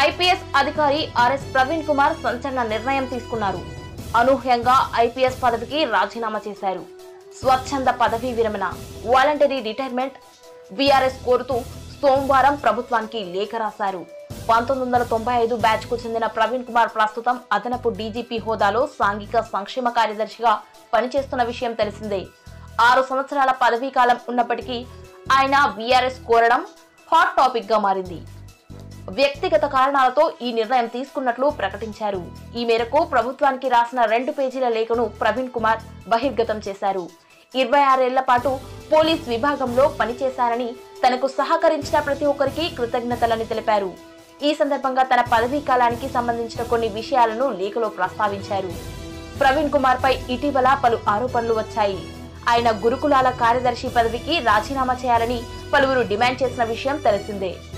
IPS అధికారి RS Praveen Kumar సంచలన నిర్ణయం తీసుకున్నారు అనూహ్యంగా ఐపీఎస్ పదవికి రాజీనామా చేశారు స్వచ్ఛంద పదవీ విరమణ వాలంటరీ రిటైర్మెంట్ వీఆర్ఎస్ కోరుతూ సోమవారం ప్రభుత్వానికి లేఖ రాశారు పంతొమ్మిది వందల తొంభై ఐదు బ్యాచ్ కు చెందిన ప్రవీణ్ కుమార్ ప్రస్తుతం అదనపు డీజీపీ హోదాలో సాంఘిక సంక్షేమ కార్యదర్శిగా పనిచేస్తున్న విషయం తెలిసిందే ఆరు సంవత్సరాల పదవీ కాలం ఉన్నప్పటికీ ఆయన వీఆర్ఎస్ కోరడం హాట్ టాపిక్ గా మారింది వ్యక్తిగత కారణాలతో ఈ నిర్ణయం తీసుకున్నట్లు ప్రకటించారు ఈ మేరకు ప్రభుత్వానికి రాసిన రెండు పేజీల లేఖను ప్రవీణ్ కుమార్ బహిర్గతం చేశారు ఇరవై ఆరేళ్ల పాటు పోలీస్ విభాగంలో పనిచేశారని తనకు సహకరించిన ప్రతి ఒక్కరికి కృతజ్ఞతలని తెలిపారు ఈ సందర్భంగా తన పదవీ కాలానికి సంబంధించిన కొన్ని విషయాలను లేఖలో ప్రస్తావించారు ప్రవీణ్ కుమార్ పై ఇటీవల పలు ఆరోపణలు వచ్చాయి ఆయన గురుకులాల కార్యదర్శి పదవికి రాజీనామా చేయాలని పలువురు డిమాండ్ చేసిన విషయం తెలిసిందే